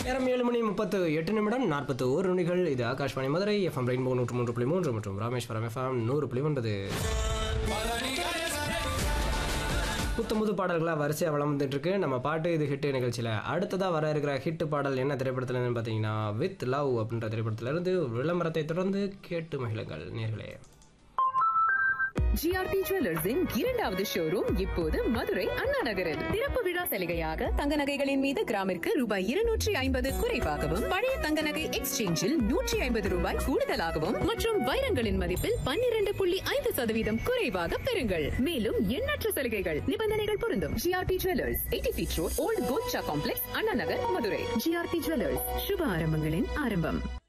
நேரம் ஏழு மணி முப்பத்து எட்டு நிமிடம் நாற்பத்து ஒரு நொடிகள் இது ஆகாஷ்வாணி மதுரை எஃப்எம் ரெயின்போ நூற்று மூன்று புள்ளி மூன்று மற்றும் ராமேஸ்வரம் எஃப்எம் நூறு புள்ளி ஒன்பது புத்தமுது பாடல்களாக வரிசையாக வளம் வந்துட்டு இருக்கு நம்ம பாட்டு இது ஹிட் நிகழ்ச்சியில் அடுத்ததாக வர இருக்கிற ஹிட் பாடல் என்ன திரைப்படத்துலன்னு பார்த்தீங்கன்னா வித் லவ் அப்படின்ற திரைப்படத்திலிருந்து விளம்பரத்தை தொடர்ந்து கேட்டு மகிழுங்கள் நேர்களே ஜிஆர்டி ஜுவல்லர்ஸின் இரண்டாவது ஷோரூம் இப்போது மதுரை அண்ணா நகரில் திறப்பு விழா சலுகையாக தங்க நகைகளின் மீது கிராமிற்கு ரூபாய் இருநூற்றி ஐம்பது குறைவாகவும் பழைய தங்க நகை எக்ஸ்சேஞ்சில் நூற்றி ஐம்பது ரூபாய் கூடுதலாகவும் மற்றும் வைரங்களின் மதிப்பில் பன்னிரண்டு புள்ளி ஐந்து சதவீதம் குறைவாக பெறுங்கள் மேலும் எண்ணற்ற சலுகைகள் நிபந்தனைகள் பொருந்தும் GRT jewellers eighty feet road old கோச்சா complex Anna Nagar Madurai GRT jewellers சுப ஆரம்பங்களின் ஆரம்பம்